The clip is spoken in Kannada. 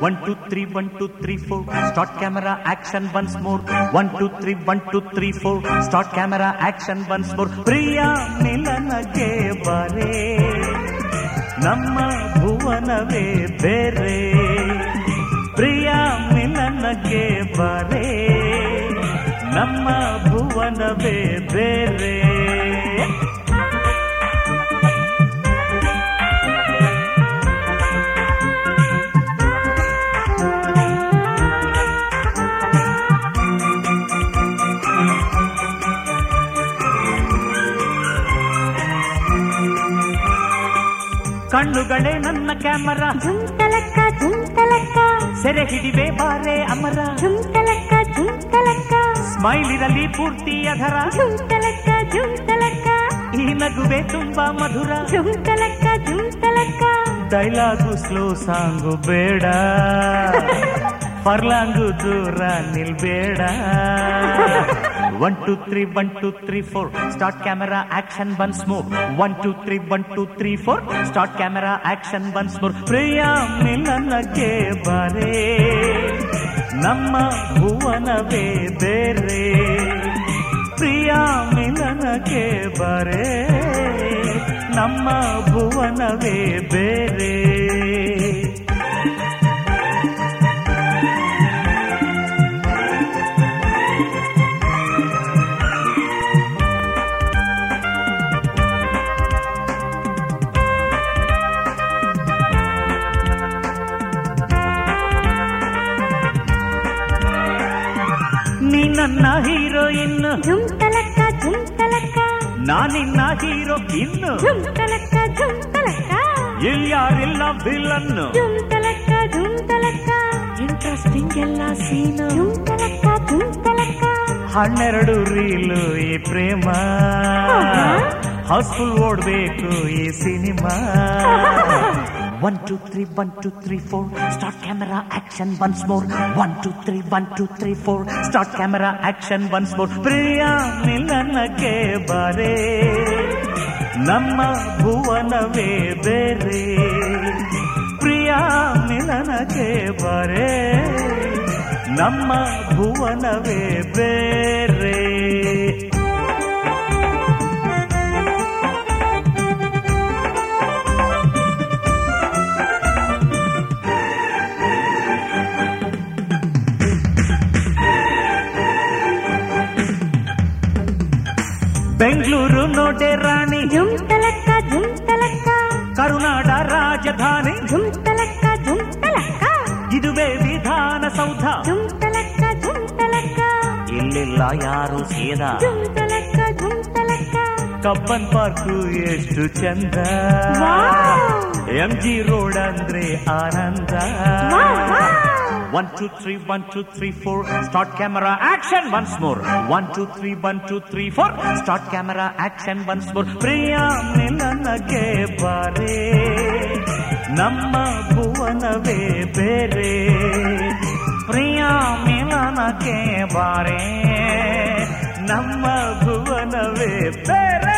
One two three one two three four start camera action once more one two three one two three four start camera action once more ಪ್ರಿಯ ಮಿಲನಕ್ಕೆ ಬರೇ ನಮ್ಮ ಭುವನವೇ ಬೇರೆ ಪ್ರಿಯ ಮಿಲನಕ್ಕೆ ಬರೇ ನಮ್ಮ ಭುವನವೇ ಬೇರೆ ಕಣ್ಣುಗಳೇ ನನ್ನ ಕ್ಯಾಮರಾ ಝುಂತಲಕ್ಕ ಝುಂತಲಕ್ಕ ಸೆರೆ ಹಿಡಿವೆ ಬಾರೆ ಅಮರ ಝುಂತಲಕ್ಕ ಝುಂತಲಕ್ಕ ಸ್ಮೈಲ್ ಇರಲಿ ಪೂರ್ತಿ ಅಧರ ಝುಂತಲಕ್ಕ ಝುಂತಲಕ್ಕ ಈ ನಗುವೆ ತುಂಬಾ ಮಧುರ ಝುಂತಲಕ್ಕ ಝುಂತಲಕ್ಕ ಡೈಲಾಗು ಸ್ಲೋ ಸಾಂಗು ಬೇಡ ಫರ್ಲಾಂಗು ದೂರ ನಿಲ್ಬೇಡ one two three one two three four start camera action once more one two three one two three four start camera action once more ಪ್ರಿಯ ಮಿಲನಕ್ಕೆ ಬರೇ ನಮ್ಮ ಭುವನವೇ ಬೇರೆ ಪ್ರಿಯ ಮಿಲನಕ್ಕೆ ಬರೇ ನಮ್ಮ ಭುವನವೇ ಬೇರೆ ನೀ ನನ್ನ ಹೀರೋಯಿನ್ ಝುಂತಲಕ್ಕ ಝುಂತಲಕ್ಕ ನಾನಿನ್ನ ಹೀರೋ ಇನ್ನು ಝುಂತಲಕ್ಕ ಝುಂತಲಕ್ಕ ಇಲ್ಯಾರಿಲ್ಲ ವಿಲನ್ ಝುಂತಲಕ್ಕ ಝುಂತಲಕ್ಕ ಇಂಟ್ರೆಸ್ಟಿಂಗ್ ಎಲ್ಲ ಸೀನು ಝುಂತಲಕ್ಕ ಝುಂತಲಕ್ಕ ಹನ್ನೆರಡು ರೀಲು ಈ ಪ್ರೇಮ ಆಹಾ. ಹೌಸ್ಫುಲ್ ಓಡ್ಬೇಕು ಈ cinema one two three one two three four start camera action once more one two three one two three four start camera action once more ಪ್ರಿಯ ಮಿಲನಕ್ಕೆ ಬರೇ ನಮ್ಮ ಭುವನವೇ ಬೇರೆ ಪ್ರಿಯ ಮಿಲನಕ್ಕೆ ಬರೇ ನಮ್ಮ ಭುವನವೇ ಬೇರೆ ಬೆಂಗಳೂರು ನೋಡೆ ರಾಣಿ ಝುಂತಲಕ್ಕ ಝುಂತಲಕ್ಕ ಕರುನಾಡ ರಾಜಧಾನಿ ಝುಂತಲಕ್ಕ ಝುಂತಲಕ್ಕ ಇದುವೇ ವಿಧಾನಸೌಧ ಝುಂತಲಕ್ಕ ಝುಂತಲಕ್ಕ ಇಲ್ಲಿಲ್ಲ ಯಾರು ಸೇದ ಝುಂತಲಕ್ಕ ಝುಂತಲಕ್ಕ ಕಬ್ಬನ್ ಪಾರ್ಕು ಎಷ್ಟು ಚಂದ ವಾವ್! ಎಂ ಜಿ ರೋಡ್ ಅಂದ್ರೆ ಆನಂದ wow, wow! One two three one two three four start camera action once more one two three one two three four start camera action once more ಪ್ರಿಯ ಮಿಲನಕ್ಕೆ ಬಾರೆ ನಮ್ಮ ಭುವನವೇ ಬೇರೆ ಪ್ರಿಯ ಮಿಲನಕ್ಕೆ ಬಾರೆ ನಮ್ಮ ಭುವನವೇ ಬೇರೆ